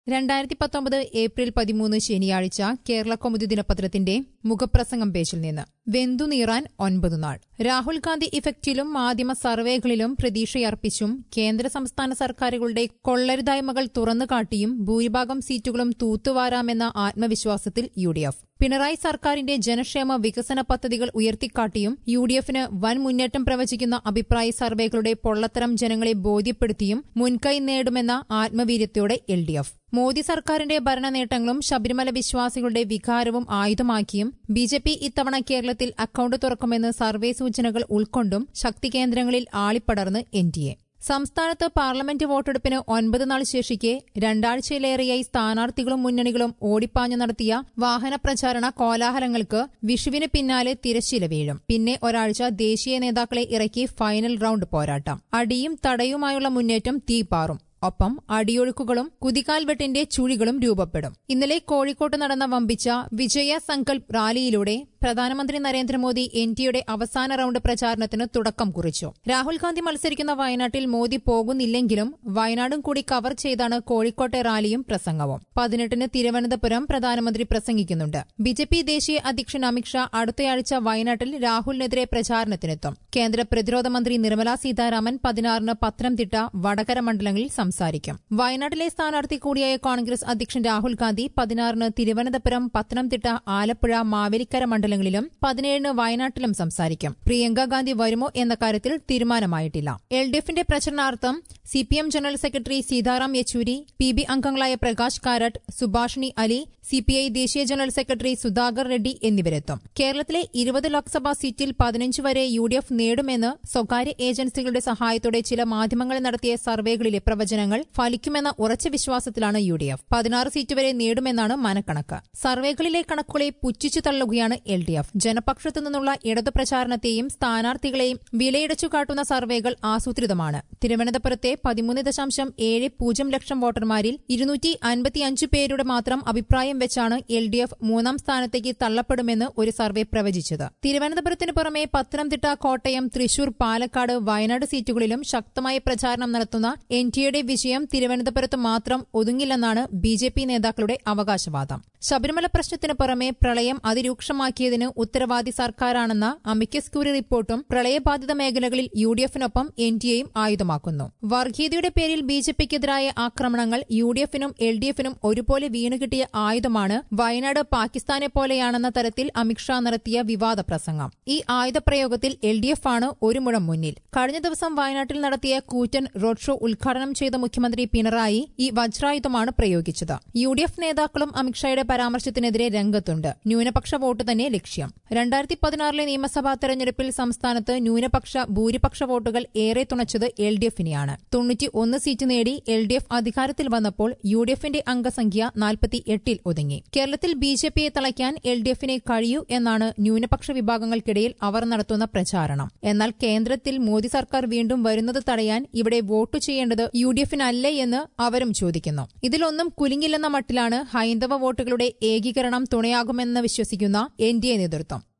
രണ്ടായിരത്തി പത്തൊമ്പത് ഏപ്രിൽ പതിമൂന്ന് ശനിയാഴ്ച കേരള കൗമുദി ദിനപത്രത്തിന്റെ മുഖപ്രസംഗം പേജിൽ നിന്ന് വെന്തുനീറാൻ ഒൻപത് നാൾ രാഹുൽ ഗാന്ധി ഇഫക്റ്റിലും മാധ്യമ സർവേകളിലും പ്രതീക്ഷയർപ്പിച്ചും കേന്ദ്ര സംസ്ഥാന സർക്കാരുകളുടെ കൊള്ളരുതായ്മകൾ തുറന്നുകാട്ടിയും ഭൂരിഭാഗം സീറ്റുകളും തൂത്തുവാരാമെന്ന ആത്മവിശ്വാസത്തിൽ യു ഡി എഫ് പിണറായി സർക്കാരിന്റെ ജനക്ഷേമ വികസന പദ്ധതികൾ ഉയർത്തിക്കാട്ടിയും യു ഡി എഫിന് വൻ മുന്നേറ്റം പ്രവചിക്കുന്ന അഭിപ്രായ സർവേകളുടെ പൊള്ളത്തരം ജനങ്ങളെ ബോധ്യപ്പെടുത്തിയും മുൻകൈ നേടുമെന്ന ആത്മവീര്യത്തോടെ എൽ ഡി എഫ് മോദി സർക്കാരിന്റെ ഭരണനേട്ടങ്ങളും ശബരിമല വിശ്വാസികളുടെ വികാരവും ആയുധമാക്കിയും ബി ജെ പി ഇത്തവണ കേരളത്തിൽ അക്കൌണ്ട് തുറക്കുമെന്ന് സർവേ സൂചനകൾ ഉൾക്കൊണ്ടും ശക്തി കേന്ദ്രങ്ങളിൽ ആളിപ്പടർന്ന് എൻ ഡി എ സംസ്ഥാനത്ത് പാർലമെന്റ് വോട്ടെടുപ്പിന് ഒൻപത് നാൾ ശേഷിക്കെ രണ്ടാഴ്ചയിലേറെയായി സ്ഥാനാർത്ഥികളും മുന്നണികളും ഓടിപ്പാഞ്ഞു നടത്തിയ വാഹന പ്രചാരണ കോലാഹലങ്ങൾക്ക് വിഷുവിന് പിന്നാലെ തിരശ്ശീല വീഴും പിന്നെ ഒരാഴ്ച ദേശീയ നേതാക്കളെ ഇറക്കി ഫൈനൽ റൌണ്ട് പോരാട്ടം അടിയും തടയുമായുള്ള മുന്നേറ്റം തീപാറും ഒപ്പം അടിയൊഴുക്കുകളും കുതികാൽവെട്ടിന്റെ ചുഴികളും രൂപപ്പെടും ഇന്നലെ കോഴിക്കോട്ട് നടന്ന വമ്പിച്ച വിജയ സങ്കൽപ് റാലിയിലൂടെ പ്രധാനമന്ത്രി നരേന്ദ്രമോദി എൻ ഡിയുടെ അവസാന റൌണ്ട് പ്രചാരണത്തിന് തുടക്കം കുറിച്ചു രാഹുൽ ഗാന്ധി മത്സരിക്കുന്ന വയനാട്ടിൽ മോദി പോകുന്നില്ലെങ്കിലും വയനാടും കൂടി കവർ ചെയ്താണ് കോഴിക്കോട്ടെ റാലിയും പ്രസംഗവും പതിനെട്ടിന് തിരുവനന്തപുരം പ്രധാനമന്ത്രി പ്രസംഗിക്കുന്നുണ്ട് ബി ജെ പി ദേശീയ അധ്യക്ഷൻ അമിത്ഷാ അടുത്തയാഴ്ച വയനാട്ടിൽ രാഹുലിനെതിരെ പ്രചാരണത്തിനെത്തും കേന്ദ്ര പ്രതിരോധ മന്ത്രി നിർമ്മല സീതാരാമൻ പതിനാറിന് പത്തനംതിട്ട വടകര മണ്ഡലങ്ങളിൽ സംസാരിക്കും വയനാട്ടിലെ സ്ഥാനാർത്ഥി കൂടിയായ കോൺഗ്രസ് അധ്യക്ഷൻ രാഹുൽ ഗാന്ധി പതിനാറിന് തിരുവനന്തപുരം പത്തനംതിട്ട ആലപ്പുഴ മാവേലിക്കര മണ്ഡലങ്ങളിലും പതിനേഴിന് വയനാട്ടിലും സംസാരിക്കും പ്രിയങ്ക ഗാന്ധി വരുമോ എന്ന കാര്യത്തിൽ തീരുമാനമായിട്ടില്ല എൽ ഡി എഫിന്റെ പ്രചരണാർത്ഥം C P M general secretary Sitaram Yechury P B അംഗങ്ങളായ Prakash Karat Subhashini Ali C P I ദേശീയ ജനറൽ സെക്രട്ടറി സുധാകർ റെഡ്ഡി എന്നിവരെത്തും കേരളത്തിലെ ഇരുപത് ലോക്സഭാ സീറ്റിൽ പതിനഞ്ച് വരെ യു ഡി എഫ് നേടുമെന്ന് സ്വകാര്യ ഏജൻസികളുടെ സഹായത്തോടെ ചില മാധ്യമങ്ങൾ നടത്തിയ സർവേകളിലെ പ്രവചനങ്ങൾ ഫലിക്കുമെന്ന ഉറച്ച വിശ്വാസത്തിലാണ് യു ഡി എഫ് പതിനാറ് സീറ്റ് വരെ നേടുമെന്നാണ് മനക്കണക്ക് സർവേകളിലെ കണക്കുകളെ പുച്ഛിച്ചു തള്ളുകയാണ് എൽ ഡി എഫ് ജനപക്ഷത്തു നിന്നുള്ള ഇടതു പ്രചാരണത്തെയും സ്ഥാനാർത്ഥികളെയും വിലയിടച്ചു കാട്ടുന്ന സർവേകൾ ആസൂത്രിതമാണ് തിരുവനന്തപുരത്തെ പതിമൂന്ന് ദശാംശം ഏഴ് പൂജ്യം ലക്ഷം വോട്ടർമാരിൽ ഇരുന്നൂറ്റി അൻപത്തിയഞ്ച് പേരുടെ മാത്രം അഭിപ്രായം വെച്ചാണ് എൽ ഡി എഫ് മൂന്നാം സ്ഥാനത്തേക്ക് തള്ളപ്പെടുമെന്ന് ഒരു സർവേ പ്രവചിച്ചത് തിരുവനന്തപുരത്തിന് പുറമെ പത്തനംതിട്ട കോട്ടയം തൃശൂർ പാലക്കാട് വയനാട് സീറ്റുകളിലും ശക്തമായ പ്രചാരണം നടത്തുന്ന എൻ ഡിയുടെ വിജയം തിരുവനന്തപുരത്ത് മാത്രം ഒതുങ്ങില്ലെന്നാണ് ബി ജെ പി നേതാക്കളുടെ അവകാശവാദം ശബരിമല പ്രശ്നത്തിന് പുറമെ പ്രളയം അതിരൂക്ഷമാക്കിയതിന് ഉത്തരവാദി സർക്കാരാണെന്ന അമിക്കസ് ക്യൂറി റിപ്പോർട്ടും പ്രളയബാധിത മേഖലകളിൽ യു ഡി എഫിനൊപ്പം എൻ ഡി എയും ആയുധമാക്കുന്നു വർഗീയതയുടെ പേരിൽ ബി ജെ പിക്കെതിരായ ആക്രമണങ്ങൾ യു ഡി എഫിനും എൽ ഡി എഫിനും ഒരുപോലെ വീണുകിട്ടിയ ആയുധമാണ് വയനാട് പാകിസ്ഥാനെ പോലെയാണെന്ന തരത്തിൽ അമിത്ഷാ നടത്തിയ വിവാദ പ്രസംഗം ഈ ആയുധപ്രയോഗത്തിൽ എൽ ഡി എഫ് ആണ് ഒരു മുഴം മുന്നിൽ കഴിഞ്ഞ ദിവസം വയനാട്ടിൽ നടത്തിയ കൂറ്റൻ റോഡ് ഷോ ഉദ്ഘാടനം ചെയ്ത മുഖ്യമന്ത്രി പിണറായി ഈ വജ്രായുധമാണ് പ്രയോഗിച്ചത് യു ഡി എഫ് നേതാക്കളും അമിത്ഷായുടെ പരാമർശത്തിനെതിരെ രംഗത്തുണ്ട് ന്യൂനപക്ഷ വോട്ട് തന്നെ ലക്ഷ്യം രണ്ടായിരത്തി പതിനാറിലെ നിയമസഭാ തെരഞ്ഞെടുപ്പിൽ സംസ്ഥാനത്ത് ന്യൂനപക്ഷ ഭൂരിപക്ഷ വോട്ടുകൾ ഏറെ തുണച്ചത് എൽ ഡി എഫിനെയാണ് തൊണ്ണൂറ്റി ഒന്ന് സീറ്റ് നേടി എൽ ഡി എഫ് അധികാരത്തിൽ വന്നപ്പോൾ യു ഡി എഫിന്റെ അംഗസംഖ്യ നാൽപ്പത്തി എട്ടിൽ ഒതുങ്ങി കേരളത്തിൽ ബി ജെ പിയെ തളയ്ക്കാൻ എൽ ഡി എഫിനെ കഴിയൂ എന്നാണ് ന്യൂനപക്ഷ വിഭാഗങ്ങൾക്കിടയിൽ അവർ നടത്തുന്ന പ്രചാരണം എന്നാൽ കേന്ദ്രത്തിൽ മോദി സർക്കാർ വീണ്ടും വരുന്നത് തടയാൻ ഇവിടെ വോട്ട് ചെയ്യേണ്ടത് യു ഡി എഫിനല്ലേ എന്ന് അവരും ചോദിക്കുന്നു ഇതിലൊന്നും കുലുങ്ങില്ലെന്ന മട്ടിലാണ് ഹൈന്ദവ വോട്ടുകളുടെ ഏകീകരണം തുണയാകുമെന്ന് വിശ്വസിക്കുന്ന എൻ ഡി എ നേതൃത്വം